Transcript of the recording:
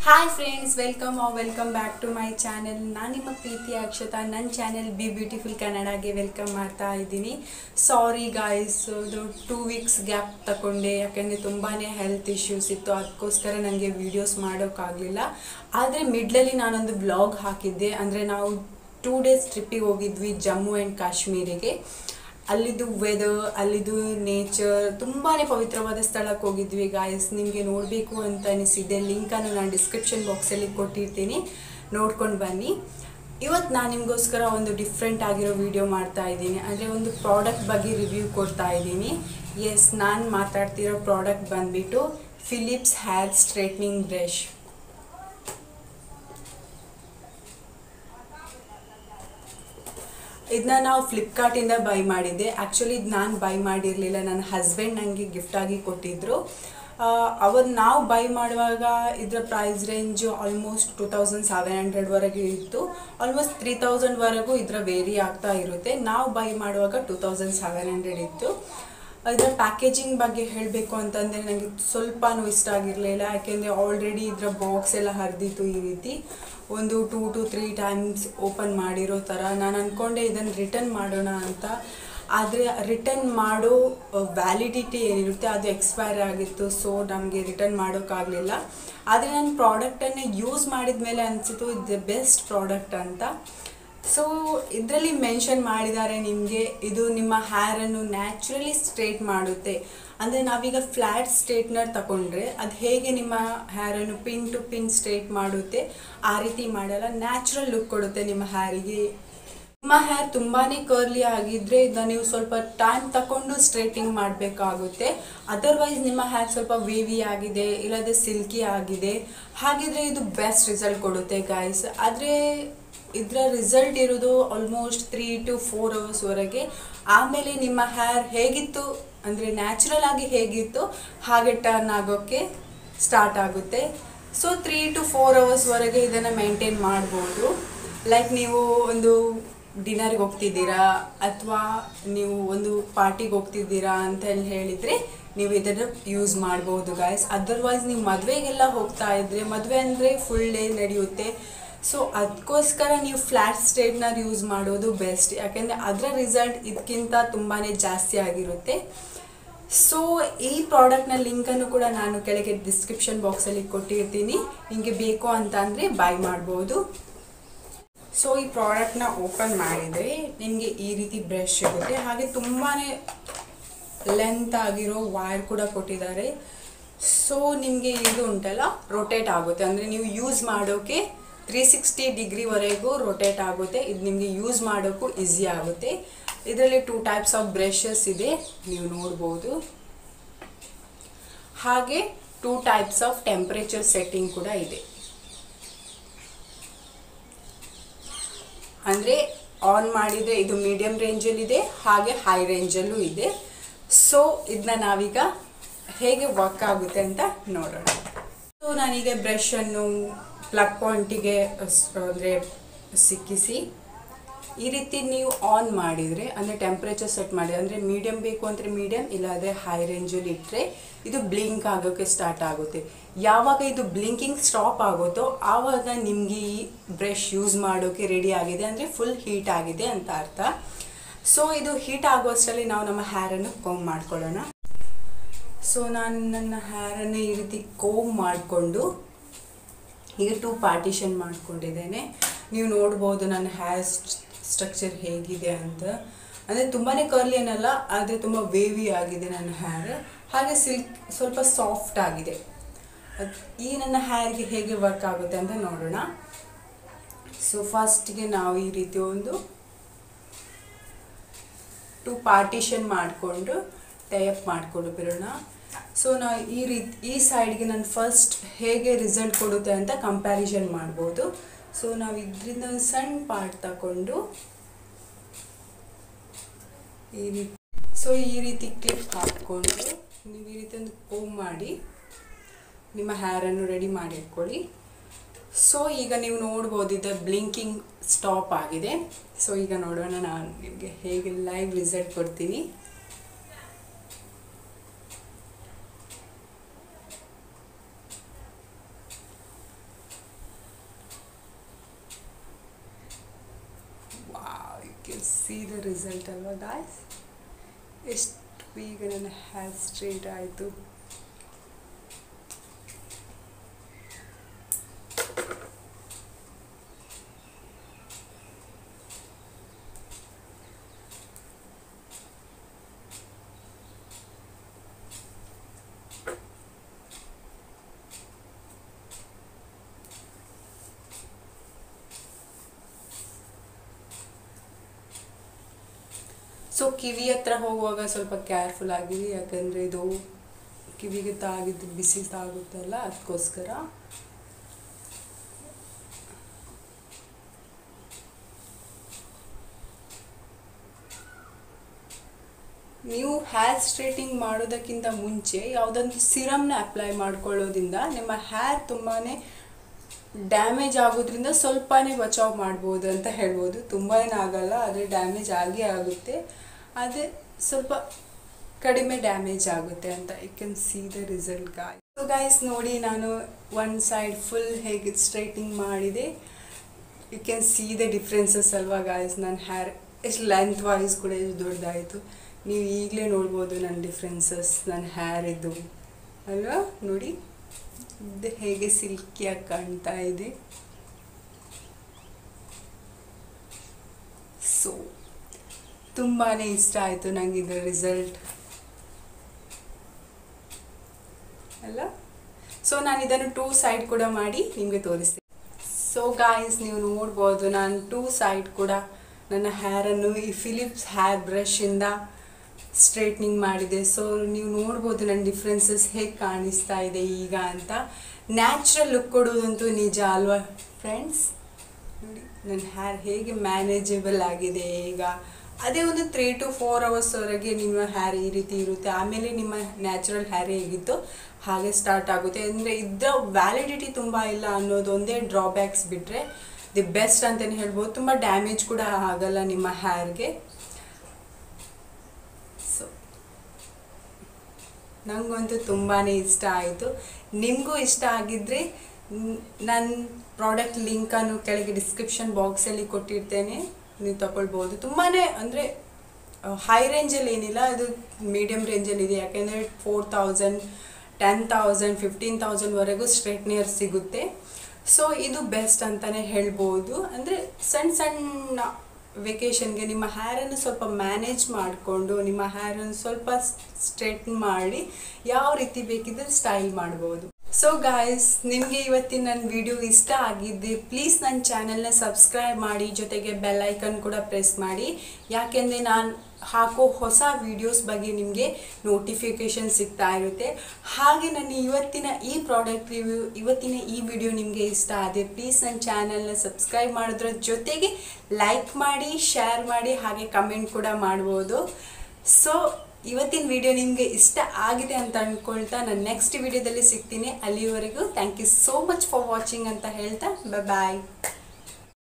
hi friends welcome are welcome back to my channel ನಾನು ನಿಮ್ಮ ಪ್ರೀತಿ ಅಕ್ಷತಾ ನನ್ನ ಚಾನೆಲ್ ಬಿ ಬ್ಯೂಟಿಫುಲ್ ಕನ್ನಡಗೆ ವೆಲ್ಕಮ್ ಮಾಡ್ತಾ ಇದ್ದೀನಿ ಸಾರಿ ಗಾಯ್ಸ್ ಇದು ಟೂ ವೀಕ್ಸ್ ಗ್ಯಾಪ್ ತಗೊಂಡೆ ಯಾಕೆಂದರೆ ತುಂಬಾ ಹೆಲ್ತ್ ಇಶ್ಯೂಸ್ ಇತ್ತು ಅದಕ್ಕೋಸ್ಕರ ನನಗೆ ವೀಡಿಯೋಸ್ ಮಾಡೋಕ್ಕಾಗಲಿಲ್ಲ ಆದರೆ ಮಿಡ್ಲಲ್ಲಿ ನಾನೊಂದು ಬ್ಲಾಗ್ ಹಾಕಿದ್ದೆ ಅಂದರೆ ನಾವು ಟೂ ಡೇಸ್ ಟ್ರಿಪ್ಪಿಗೆ ಹೋಗಿದ್ವಿ ಜಮ್ಮು ಆ್ಯಂಡ್ ಕಾಶ್ಮೀರಿಗೆ ಅಲ್ಲಿದ್ದು ವೆದರ್ ಅಲ್ಲಿದ್ದು ನೇಚರ್ ತುಂಬಾ ಪವಿತ್ರವಾದ ಸ್ಥಳಕ್ಕೆ ಹೋಗಿದ್ವಿ ಗಾಯಸ್ ನಿಮಗೆ ನೋಡಬೇಕು ಅಂತ ಅನಿಸಿದೆ ಲಿಂಕನ್ನು ನಾನು ಡಿಸ್ಕ್ರಿಪ್ಷನ್ ಬಾಕ್ಸಲ್ಲಿ ಕೊಟ್ಟಿರ್ತೀನಿ ನೋಡ್ಕೊಂಡು ಬನ್ನಿ ಇವತ್ತು ನಾನು ನಿಮಗೋಸ್ಕರ ಒಂದು ಡಿಫ್ರೆಂಟ್ ಆಗಿರೋ ವಿಡಿಯೋ ಮಾಡ್ತಾ ಇದ್ದೀನಿ ಅಂದರೆ ಒಂದು ಪ್ರಾಡಕ್ಟ್ ಬಗ್ಗೆ ರಿವ್ಯೂ ಕೊಡ್ತಾ ಇದ್ದೀನಿ ಎಸ್ ನಾನು ಮಾತಾಡ್ತಿರೋ ಪ್ರಾಡಕ್ಟ್ ಬಂದ್ಬಿಟ್ಟು ಫಿಲಿಪ್ಸ್ ಹೇರ್ ಸ್ಟ್ರೈಟ್ನಿಂಗ್ ಬ್ರಷ್ ಇದನ್ನ ನಾವು ಫ್ಲಿಪ್ಕಾರ್ಟಿಂದ ಬೈ ಮಾಡಿದ್ದೆ ಆ್ಯಕ್ಚುಲಿ ಇದು ನಾನು ಬೈ ಮಾಡಿರಲಿಲ್ಲ ನನ್ನ ಹಸ್ಬೆಂಡ್ ನನಗೆ ಗಿಫ್ಟಾಗಿ ಕೊಟ್ಟಿದ್ದರು ಅವತ್ತು ನಾವು ಬೈ ಮಾಡುವಾಗ ಇದರ price range almost two thousand seven ಹಂಡ್ರೆಡ್ವರೆಗೆ ಇತ್ತು ಆಲ್ಮೋಸ್ಟ್ ತ್ರೀ ತೌಸಂಡ್ವರೆಗೂ ಇದರ ವೇರಿ ಆಗ್ತಾ ಇರುತ್ತೆ ನಾವು ಬೈ ಮಾಡುವಾಗ ಟೂ ತೌಸಂಡ್ ಸೆವೆನ್ ಹಂಡ್ರೆಡ್ ಇತ್ತು ಇದರ ಪ್ಯಾಕೇಜಿಂಗ್ ಬಗ್ಗೆ ಹೇಳಬೇಕು ಅಂತಂದರೆ ನನಗೆ ಸ್ವಲ್ಪನೂ ಇಷ್ಟ ಆಗಿರಲಿಲ್ಲ ಯಾಕೆಂದರೆ ಆಲ್ರೆಡಿ ಇದರ ಬಾಕ್ಸ್ ಎಲ್ಲ ಹರಿದಿತ್ತು ಈ ರೀತಿ ಒಂದು two to three times open ಮಾಡಿರೋ ಥರ ನಾನು ಅಂದ್ಕೊಂಡೆ ಇದನ್ನು ರಿಟರ್ನ್ ಮಾಡೋಣ ಅಂತ ಆದರೆ ರಿಟರ್ನ್ ಮಾಡೋ ವ್ಯಾಲಿಡಿಟಿ ಏನಿರುತ್ತೆ ಅದು ಎಕ್ಸ್ಪೈರ್ ಆಗಿತ್ತು ಸೊ ನಮಗೆ ರಿಟರ್ನ್ ಮಾಡೋಕ್ಕಾಗಲಿಲ್ಲ ಆದರೆ ನನ್ನ ಪ್ರಾಡಕ್ಟನ್ನೇ ಯೂಸ್ ಮಾಡಿದ ಮೇಲೆ ಅನಿಸಿತು ಇದು ಬೆಸ್ಟ್ ಪ್ರಾಡಕ್ಟ್ ಅಂತ ಸೊ ಇದರಲ್ಲಿ ಮೆನ್ಷನ್ ಮಾಡಿದ್ದಾರೆ ನಿಮಗೆ ಇದು ನಿಮ್ಮ ಹೇರನ್ನು ನ್ಯಾಚುರಲಿ ಸ್ಟ್ರೇಟ್ ಮಾಡುತ್ತೆ ಅಂದರೆ ನಾವೀಗ ಫ್ಲ್ಯಾಟ್ ಸ್ಟ್ರೇಟ್ನರ್ ತಗೊಂಡ್ರೆ ಅದು ಹೇಗೆ ನಿಮ್ಮ ಹೇರನ್ನು ಪಿನ್ ಟು ಪಿನ್ ಸ್ಟ್ರೇಟ್ ಮಾಡುತ್ತೆ ಆ ರೀತಿ ಮಾಡಲ್ಲ ನ್ಯಾಚುರಲ್ ಲುಕ್ ಕೊಡುತ್ತೆ ನಿಮ್ಮ ಹೇರಿಗೆ ನಿಮ್ಮ ಹೇರ್ ತುಂಬಾ ಕರ್ಲಿ ಆಗಿದ್ರೆ ಇದನ್ನ ನೀವು ಸ್ವಲ್ಪ ಟೈಮ್ ತಗೊಂಡು ಸ್ಟ್ರೇಟಿಂಗ್ ಮಾಡಬೇಕಾಗುತ್ತೆ ಅದರ್ವೈಸ್ ನಿಮ್ಮ ಹೇರ್ ಸ್ವಲ್ಪ ವೇವಿ ಆಗಿದೆ ಇಲ್ಲದೆ ಸಿಲ್ಕಿ ಆಗಿದೆ ಹಾಗಿದ್ರೆ ಇದು ಬೆಸ್ಟ್ ರಿಸಲ್ಟ್ ಕೊಡುತ್ತೆ ಗಾಯ್ಸ್ ಆದರೆ ಇದರ ರಿಸಲ್ಟ್ ಇರೋದು ಆಲ್ಮೋಸ್ಟ್ ತ್ರೀ ಟು ಫೋರ್ ಅವರ್ಸ್ವರೆಗೆ ಆಮೇಲೆ ನಿಮ್ಮ ಹೇರ್ ಹೇಗಿತ್ತು ಅಂದರೆ ನ್ಯಾಚುರಲ್ ಆಗಿ ಹೇಗಿತ್ತು ಹಾಗೆ ಟರ್ನ್ ಆಗೋಕ್ಕೆ ಸ್ಟಾರ್ಟ್ ಆಗುತ್ತೆ ಸೊ ತ್ರೀ ಟು ಫೋರ್ ಅವರ್ಸ್ವರೆಗೆ ಇದನ್ನು ಮೇಂಟೈನ್ ಮಾಡ್ಬೋದು ಲೈಕ್ ನೀವು ಒಂದು ಡಿನ್ನರ್ಗೆ ಹೋಗ್ತಿದ್ದೀರಾ ಅಥವಾ ನೀವು ಒಂದು ಪಾರ್ಟಿಗೆ ಹೋಗ್ತಿದ್ದೀರಾ ಅಂತ ಹೇಳಿ ಹೇಳಿದರೆ ನೀವು ಇದನ್ನು ಯೂಸ್ ಮಾಡ್ಬೋದು ಗಾಯ್ಸ್ ಅದರ್ವೈಸ್ ನೀವು ಮದುವೆಗೆಲ್ಲ ಹೋಗ್ತಾ ಇದ್ದರೆ ಮದುವೆ ಅಂದರೆ ಫುಲ್ ಡೇ ನಡೆಯುತ್ತೆ ಸೊ ಅದಕ್ಕೋಸ್ಕರ ನೀವು ಫ್ಲ್ಯಾಟ್ ಸ್ಟೇಟ್ನರ್ ಯೂಸ್ ಮಾಡೋದು ಬೆಸ್ಟ್ ಯಾಕೆಂದರೆ ಅದರ ರಿಸಲ್ಟ್ ಇದಕ್ಕಿಂತ ತುಂಬಾ ಜಾಸ್ತಿ ಆಗಿರುತ್ತೆ ಸೊ ಈ ಪ್ರಾಡಕ್ಟ್ನ ಲಿಂಕನ್ನು ಕೂಡ ನಾನು ಕೆಳಗೆ ಡಿಸ್ಕ್ರಿಪ್ಷನ್ ಬಾಕ್ಸಲ್ಲಿ ಕೊಟ್ಟಿರ್ತೀನಿ ನಿಮಗೆ ಬೇಕು ಅಂತ ಅಂದರೆ ಬೈ ಮಾಡ್ಬೋದು ಸೊ ಈ ಪ್ರಾಡಕ್ಟ್ನ ಓಪನ್ ಮಾಡಿದರೆ ನಿಮಗೆ ಈ ರೀತಿ ಬ್ರಷ್ ಸಿಗುತ್ತೆ ಹಾಗೆ ತುಂಬಾ ಲೆಂತ್ ಆಗಿರೋ ವೈರ್ ಕೂಡ ಕೊಟ್ಟಿದ್ದಾರೆ ಸೊ ನಿಮಗೆ ಇದು ಉಂಟಲ್ಲ ರೊಟೇಟ್ ಆಗುತ್ತೆ ಅಂದರೆ ನೀವು ಯೂಸ್ ಮಾಡೋಕ್ಕೆ ತ್ರೀ ಸಿಕ್ಸ್ಟಿ ಡಿಗ್ರಿವರೆಗೂ ರೊಟೇಟ್ ಆಗುತ್ತೆ ಇದು ನಿಮಗೆ ಯೂಸ್ ಮಾಡೋಕ್ಕೂ ಈಸಿ ಆಗುತ್ತೆ ಇದರಲ್ಲಿ ಟೂ ಟೈಪ್ಸ್ ಆಫ್ ಬ್ರಷಸ್ ಇದೆ ನೀವು ನೋಡ್ಬೋದು ಹಾಗೆ two types of temperature setting ಕೂಡ ಇದೆ ಅಂದರೆ ಆನ್ ಮಾಡಿದರೆ ಇದು ಮೀಡಿಯಮ್ ರೇಂಜಲ್ಲಿದೆ ಹಾಗೆ ಹೈ ರೇಂಜಲ್ಲೂ ಇದೆ ಸೊ ಇದನ್ನ ನಾವೀಗ ಹೇಗೆ ವರ್ಕ್ ಆಗುತ್ತೆ ಅಂತ ನೋಡೋಣ ಸೊ ನಾನೀಗ ಬ್ರಷನ್ನು ಪ್ಲಗ್ ಪಾಯಿಂಟಿಗೆ ಅಂದರೆ ಸಿಕ್ಕಿಸಿ ಈ ರೀತಿ ನೀವು ಆನ್ ಮಾಡಿದರೆ ಅಂದರೆ ಟೆಂಪ್ರೇಚರ್ ಸೆಟ್ ಮಾಡಿ ಅಂದರೆ ಮೀಡಿಯಮ್ ಬೇಕು ಅಂದರೆ ಮೀಡಿಯಮ್ ಇಲ್ಲಾಂದರೆ ಹೈ ರೇಂಜಲ್ಲಿ ಇಟ್ಟರೆ ಇದು ಬ್ಲಿಂಕ್ ಆಗೋಕ್ಕೆ ಸ್ಟಾರ್ಟ್ ಆಗುತ್ತೆ ಯಾವಾಗ ಇದು ಬ್ಲಿಂಕಿಂಗ್ ಸ್ಟಾಪ್ ಆಗುತ್ತೋ ಆವಾಗ ನಿಮಗೆ ಈ ಬ್ರಷ್ ಯೂಸ್ ಮಾಡೋಕ್ಕೆ ರೆಡಿ ಆಗಿದೆ ಅಂದರೆ ಫುಲ್ ಹೀಟ್ ಆಗಿದೆ ಅಂತ ಅರ್ಥ ಸೊ ಇದು ಹೀಟ್ ಆಗುವಷ್ಟರಲ್ಲಿ ನಾವು ನಮ್ಮ ಹೇರನ್ನು ಕೋಮ್ ಮಾಡ್ಕೊಳ್ಳೋಣ ಸೊ ನಾನು ನನ್ನ ಹೇರನ್ನು ಈ ರೀತಿ ಕೋಮ್ ಮಾಡಿಕೊಂಡು ಈಗ ಟೂ ಪಾರ್ಟಿಷನ್ ಮಾಡ್ಕೊಂಡಿದ್ದೇನೆ ನೀವು ನೋಡ್ಬೋದು ನನ್ನ ಹೇರ್ ಸ್ಟ್ರಕ್ಚರ್ ಹೇಗಿದೆ ಅಂತ ಅಂದರೆ ತುಂಬಾ ಕರ್ಲಿ ಏನಲ್ಲ ಆದರೆ ತುಂಬ ವೇವಿ ಆಗಿದೆ ನನ್ನ ಹೇರ್ ಹಾಗೆ ಸಿಲ್ಕ್ ಸ್ವಲ್ಪ ಸಾಫ್ಟ್ ಆಗಿದೆ ಅದ್- ಈ ನನ್ನ ಹೇರ್ಗೆ ಹೇಗೆ ವರ್ಕ್ ಆಗುತ್ತೆ ಅಂತ ನೋಡೋಣ ಸೊ ಫಸ್ಟ್ಗೆ ನಾವು ಈ ರೀತಿ ಒಂದು ಟು ಪಾರ್ಟಿಷನ್ ಮಾಡಿಕೊಂಡು ಟೈಪ್ ಮಾಡಿಕೊಂಡು ಬಿಡೋಣ ಸೊ ನಾವು ಈ ರೀತಿ ಈ ಸೈಡ್ಗೆ ನಾನು ಫಸ್ಟ್ ಹೇಗೆ ರಿಸಲ್ಟ್ ಕೊಡುತ್ತೆ ಅಂತ ಕಂಪ್ಯಾರಿಸನ್ ಮಾಡ್ಬೋದು ಸೊ ನಾವು ಇದರಿಂದ ಒಂದು ಸಣ್ಣ ಪಾರ್ಟ್ ತಗೊಂಡು ಈ ರೀತಿ ಸೊ ಈ ರೀತಿ ಕ್ಲಿಪ್ ಹಾಕ್ಕೊಂಡು ನೀವು ಈ ರೀತಿ ಒಂದು ಕೋಮ್ ಮಾಡಿ ನಿಮ್ಮ ಹೇರನ್ನು ರೆಡಿ ಮಾಡಿ ಇಟ್ಕೊಳ್ಳಿ ಸೊ ಈಗ ನೀವು ನೋಡ್ಬೋದು ಇದು ಬ್ಲಿಂಕಿಂಗ್ ಸ್ಟಾಪ್ ಆಗಿದೆ ಸೊ ಈಗ ನೋಡೋಣ ನಾನು ನಿಮಗೆ ಹೇಗೆ ಲೈವ್ ರಿಸಲ್ಟ್ ಕೊಡ್ತೀನಿ ಸಿ ದ ರಿಸಲ್ಟ್ ಅಲ್ವಾ ಗಾಯ್ಸ್ ಎಷ್ಟು ಬೇಗ ನನ್ನ ಹೇರ್ ಸ್ಟ್ರೇಟ್ ಆಯಿತು ಸೊ ಕಿವಿ ಹತ್ರ ಹೋಗುವಾಗ ಸ್ವಲ್ಪ ಕೇರ್ಫುಲ್ ಆಗಿರಿ ಯಾಕಂದರೆ ಇದು ಕಿವಿಗೆ ತಾಗಿದ್ದು ಬಿಸಿ ತಾಗುತ್ತಲ್ಲ ಅದಕ್ಕೋಸ್ಕರ ನೀವು ಹೇರ್ ಸ್ಟ್ರೇಟಿಂಗ್ ಮಾಡೋದಕ್ಕಿಂತ ಮುಂಚೆ ಯಾವುದೊಂದು ಸಿರಮ್ನ ಅಪ್ಲೈ ಮಾಡ್ಕೊಳ್ಳೋದ್ರಿಂದ ನಿಮ್ಮ ಹೇರ್ ತುಂಬಾ ಡ್ಯಾಮೇಜ್ ಆಗೋದ್ರಿಂದ ಸ್ವಲ್ಪನೇ ಬಚಾವ್ ಮಾಡ್ಬೋದು ಅಂತ ಹೇಳ್ಬೋದು ತುಂಬ ಏನಾಗಲ್ಲ ಆದರೆ ಡ್ಯಾಮೇಜ್ ಆಗೇ ಆಗುತ್ತೆ ಆದರೆ ಸ್ವಲ್ಪ ಕಡಿಮೆ ಡ್ಯಾಮೇಜ್ ಆಗುತ್ತೆ ಅಂತ you can see the result guy so guys ನೋಡಿ ನಾನು ಒನ್ ಸೈಡ್ ಫುಲ್ ಹೇಗೆ ಸ್ಟ್ರೈಟಿಂಗ್ ಮಾಡಿದೆ you can see the differences ಅಲ್ವಾ ಗಾಯ್ಸ್ ನನ್ನ ಹೇರ್ ಎಷ್ಟು ಲೆಂತ್ ವೈಸ್ ಕೂಡ ಎಷ್ಟು ದೊಡ್ಡದಾಯಿತು ನೀವು ಈಗಲೇ ನೋಡ್ಬೋದು ನನ್ನ ಡಿಫ್ರೆನ್ಸಸ್ ನನ್ನ ಹೇರ್ ಇದು ಅಲ್ವಾ ನೋಡಿ ಇದು ಹೇಗೆ ಸಿಲ್ಕಿಯಾಗಿ ಕಾಣ್ತಾ ಇದೆ ಸೊ ತುಂಬಾ ಇಷ್ಟ ಆಯಿತು ನನಗೆ ಇದರ ರಿಸಲ್ಟ್ ಅಲ್ಲ ಸೊ ನಾನು ಇದನ್ನು ಟೂ ಸೈಡ್ ಕೂಡ ಮಾಡಿ ನಿಮಗೆ ತೋರಿಸ್ತೀನಿ ಸೊ ಗಾಯ್ಸ್ ನೀವು ನೋಡ್ಬೋದು ನಾನು ಟೂ ಸೈಡ್ ಕೂಡ ನನ್ನ ಹೇರನ್ನು ಈ ಫಿಲಿಪ್ಸ್ ಹೇರ್ ಬ್ರಷಿಂದ ಸ್ಟ್ರೈಟ್ನಿಂಗ್ ಮಾಡಿದೆ ಸೊ ನೀವು ನೋಡ್ಬೋದು ನನ್ನ ಡಿಫ್ರೆನ್ಸಸ್ ಹೇಗೆ ಕಾಣಿಸ್ತಾ ಇದೆ ಈಗ ಅಂತ ನ್ಯಾಚುರಲ್ ಲುಕ್ ಕೊಡೋದಂತೂ ನಿಜ ಅಲ್ವಾ ಫ್ರೆಂಡ್ಸ್ ನೋಡಿ ನನ್ನ ಹೇರ್ ಹೇಗೆ ಮ್ಯಾನೇಜಬಲ್ ಆಗಿದೆ ಈಗ ಅದೇ ಒಂದು ತ್ರೀ ಟು ಫೋರ್ ಅವರ್ಸ್ವರೆಗೆ ನಿಮ್ಮ ಹೇರ್ ಈ ರೀತಿ ಇರುತ್ತೆ ಆಮೇಲೆ ನಿಮ್ಮ ನ್ಯಾಚುರಲ್ ಹೇರ್ ಹೇಗಿತ್ತು ಹಾಗೆ ಸ್ಟಾರ್ಟ್ ಆಗುತ್ತೆ ಅಂದರೆ ಇದರ ವ್ಯಾಲಿಡಿಟಿ ತುಂಬ ಇಲ್ಲ ಅನ್ನೋದು ಒಂದೇ ಡ್ರಾಬ್ಯಾಕ್ಸ್ ಬಿಟ್ಟರೆ ದಿ ಬೆಸ್ಟ್ ಅಂತಲೇ ಹೇಳ್ಬೋದು ತುಂಬ ಡ್ಯಾಮೇಜ್ ಕೂಡ ಆಗಲ್ಲ ನಿಮ್ಮ ಹೇರ್ಗೆ ಸೊ ನನಗಂತೂ ತುಂಬಾ ಇಷ್ಟ ಆಯಿತು ನಿಮಗೂ ಇಷ್ಟ ಆಗಿದ್ದರೆ ನನ್ನ ಪ್ರಾಡಕ್ಟ್ ಲಿಂಕನ್ನು ಕೆಳಗೆ ಡಿಸ್ಕ್ರಿಪ್ಷನ್ ಬಾಕ್ಸಲ್ಲಿ ಕೊಟ್ಟಿರ್ತೇನೆ ನೀವು ತಗೊಳ್ಬೋದು ತುಂಬಾ ಅಂದರೆ ಹೈ ರೇಂಜಲ್ಲಿ ಏನಿಲ್ಲ ಅದು ಮೀಡಿಯಮ್ ರೇಂಜಲ್ಲಿ ಇದೆ ಯಾಕೆಂದರೆ four thousand ten thousand fifteen ತೌಸಂಡ್ವರೆಗೂ ಸ್ಟ್ರೈಟ್ನಿಯರ್ ಸಿಗುತ್ತೆ ಸೊ ಇದು ಬೆಸ್ಟ್ ಅಂತಲೇ ಹೇಳ್ಬೋದು ಅಂದರೆ ಸಣ್ಣ ಸಣ್ಣ ವೆಕೇಷನ್ಗೆ ನಿಮ್ಮ ಹೇರನ್ನು ಸ್ವಲ್ಪ ಮ್ಯಾನೇಜ್ ಮಾಡಿಕೊಂಡು ನಿಮ್ಮ ಹೇರನ್ನು ಸ್ವಲ್ಪ ಸ್ಟ್ರೇಟ್ನ್ ಮಾಡಿ ಯಾವ ರೀತಿ ಬೇಕಿದ್ರೆ ಸ್ಟೈಲ್ ಮಾಡ್ಬೋದು ಸೊ ಗಾಯ್ಸ್ ನಿಮಗೆ ಇವತ್ತಿನ ನನ್ನ ವಿಡಿಯೋ ಇಷ್ಟ ಆಗಿದ್ದೆ ಪ್ಲೀಸ್ ನನ್ನ ಚಾನೆಲ್ನ ಸಬ್ಸ್ಕ್ರೈಬ್ ಮಾಡಿ ಜೊತೆಗೆ ಬೆಲ್ ಐಕನ್ ಕೂಡ ಪ್ರೆಸ್ ಮಾಡಿ ಯಾಕೆಂದರೆ ನಾನು ಹಾಕೋ ಹೊಸ ವಿಡಿಯೋಸ್ ಬಗ್ಗೆ ನಿಮಗೆ ನೋಟಿಫಿಕೇಷನ್ ಸಿಗ್ತಾ ಇರುತ್ತೆ ಹಾಗೆ ನನ್ನ ಇವತ್ತಿನ ಈ ಪ್ರಾಡಕ್ಟ್ ರಿವ್ಯೂ ಇವತ್ತಿನ ಈ ವಿಡಿಯೋ ನಿಮಗೆ ಇಷ್ಟ ಆದೆ ಪ್ಲೀಸ್ ನನ್ನ ಚಾನಲ್ನ ಸಬ್ಸ್ಕ್ರೈಬ್ ಮಾಡೋದ್ರ ಜೊತೆಗೆ ಲೈಕ್ ಮಾಡಿ ಶೇರ್ ಮಾಡಿ ಹಾಗೆ ಕಮೆಂಟ್ ಕೂಡ ಮಾಡ್ಬೋದು ಸೊ ಇವತ್ತಿನ ವಿಡಿಯೋ ನಿಮಗೆ ಇಷ್ಟ ಆಗಿದೆ ಅಂತ ಅಂದ್ಕೊಳ್ತಾ ನಾನು ನೆಕ್ಸ್ಟ್ ವಿಡಿಯೋದಲ್ಲಿ ಸಿಗ್ತೀನಿ ಅಲ್ಲಿವರೆಗೂ thank you so much for watching ಅಂತ ಹೇಳ್ತಾ ಬಾಯ್